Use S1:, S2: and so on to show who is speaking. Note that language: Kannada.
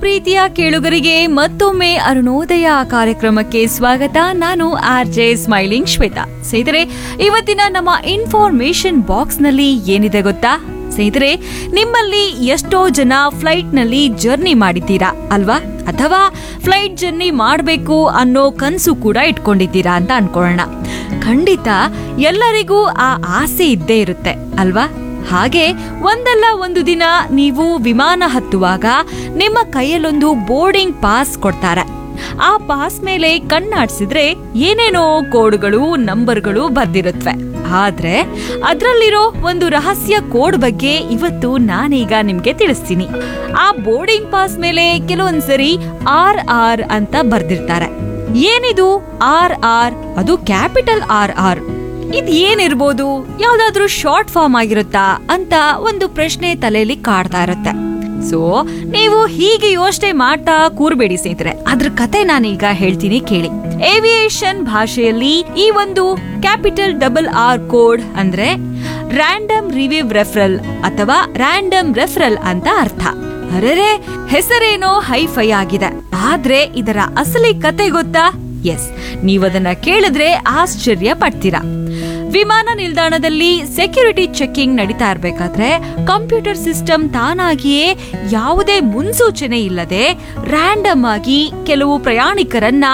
S1: ಪ್ರೀತಿಯ ಕೇಳುಗರಿಗೆ ಮತ್ತೊಮ್ಮೆ ಅರುಣೋದಯ ಕಾರ್ಯಕ್ರಮಕ್ಕೆ ಸ್ವಾಗತ ನಾನು ಆರ್ ಜೆ ಸ್ಮೈಲಿಂಗ್ ಶ್ವೇತಾ ಸ್ನೇಹಿತರೆ ಇವತ್ತಿನ ನಮ್ಮ ಇನ್ಫಾರ್ಮೇಶನ್ ಬಾಕ್ಸ್ ನಲ್ಲಿ ಏನಿದೆ ಗೊತ್ತಾ ಸ್ನೇಹಿತರೆ ನಿಮ್ಮಲ್ಲಿ ಎಷ್ಟೋ ಜನ ಫ್ಲೈಟ್ ನಲ್ಲಿ ಜರ್ನಿ ಮಾಡಿದ್ದೀರಾ ಅಲ್ವಾ ಅಥವಾ ಫ್ಲೈಟ್ ಜರ್ನಿ ಮಾಡಬೇಕು ಅನ್ನೋ ಕನಸು ಕೂಡ ಇಟ್ಕೊಂಡಿದ್ದೀರಾ ಅಂತ ಅನ್ಕೊಳ್ಳೋಣ ಖಂಡಿತ ಎಲ್ಲರಿಗೂ ಆ ಆಸೆ ಇದ್ದೇ ಇರುತ್ತೆ ಅಲ್ವಾ ಹಾಗೆ ಒಂದಲ್ಲ ಒಂದು ದಿನ ನೀವು ವಿಮಾನ ಹತ್ತುವಾಗ ನಿಮ್ಮ ಕೈಯಲ್ಲೊಂದು ಬೋರ್ಡಿಂಗ್ ಪಾಸ್ ಕೊಡ್ತಾರೆ ಆ ಪಾಸ್ ಮೇಲೆ ಕಣ್ಣಾಡ್ಸಿದ್ರೆ ಏನೇನೋ ಕೋಡ್ಗಳು ನಂಬರ್ಗಳು ಬರ್ದಿರುತ್ತವೆ ಆದ್ರೆ ಅದ್ರಲ್ಲಿರೋ ಒಂದು ರಹಸ್ಯ ಕೋಡ್ ಬಗ್ಗೆ ಇವತ್ತು ನಾನೀಗ ನಿಮ್ಗೆ ತಿಳಿಸ್ತೀನಿ ಆ ಬೋರ್ಡಿಂಗ್ ಪಾಸ್ ಮೇಲೆ ಕೆಲವೊಂದ್ಸರಿ ಆರ್ ಆರ್ ಅಂತ ಬರ್ದಿರ್ತಾರೆ ಏನಿದು ಆರ್ ಆರ್ ಅದು ಕ್ಯಾಪಿಟಲ್ ಆರ್ ಆರ್ ಇದ್ ಏನಿರ್ಬೋದು ಯಾವ್ದಾದ್ರೂ ಶಾರ್ಟ್ ಫಾರ್ಮ್ ಆಗಿರುತ್ತಾ ಅಂತ ಒಂದು ಪ್ರಶ್ನೆ ತಲೆಯಲ್ಲಿ ಕಾಡ್ತಾ ಇರುತ್ತೆ ಸೊ ನೀವು ಹೀಗೆ ಯೋಚನೆ ಮಾಡ್ತಾ ಕೂರ್ಬೇಡಿ ಸ್ನೇಹಿತರೆ ಅದ್ರ ಕತೆ ನಾನೀಗ ಹೇಳ್ತೀನಿ ಕೇಳಿ ಏವಿಯೇಷನ್ ಭಾಷೆಯಲ್ಲಿ ಈ ಒಂದು ಕ್ಯಾಪಿಟಲ್ ಡಬಲ್ ಆರ್ ಕೋಡ್ ಅಂದ್ರೆ ರ್ಯಾಂಡಮ್ ರಿವ್ಯೂ ರೆಫರಲ್ ಅಥವಾ ರ್ಯಾಂಡಮ್ ರೆಫರಲ್ ಅಂತ ಅರ್ಥ ಅರೆರೆ ಹೆಸರೇನೋ ಹೈಫೈ ಆಗಿದೆ ಆದ್ರೆ ಇದರ ಅಸಲಿ ಕತೆ ಗೊತ್ತಾ ಎಸ್ ನೀವದನ್ನ ಕೇಳಿದ್ರೆ ಆಶ್ಚರ್ಯ ಪಡ್ತೀರಾ ವಿಮಾನ ನಿಲ್ದಾಣದಲ್ಲಿ ಸೆಕ್ಯೂರಿಟಿ ಚೆಕಿಂಗ್ ನಡೀತಾ ಇರಬೇಕಾದ್ರೆ ಕಂಪ್ಯೂಟರ್ ಸಿಸ್ಟಮ್ ತಾನಾಗಿಯೇ ಯಾವುದೇ ಮುನ್ಸೂಚನೆ ಇಲ್ಲದೆ ರ್ಯಾಂಡಮ್ ಆಗಿ ಕೆಲವು ಪ್ರಯಾಣಿಕರನ್ನ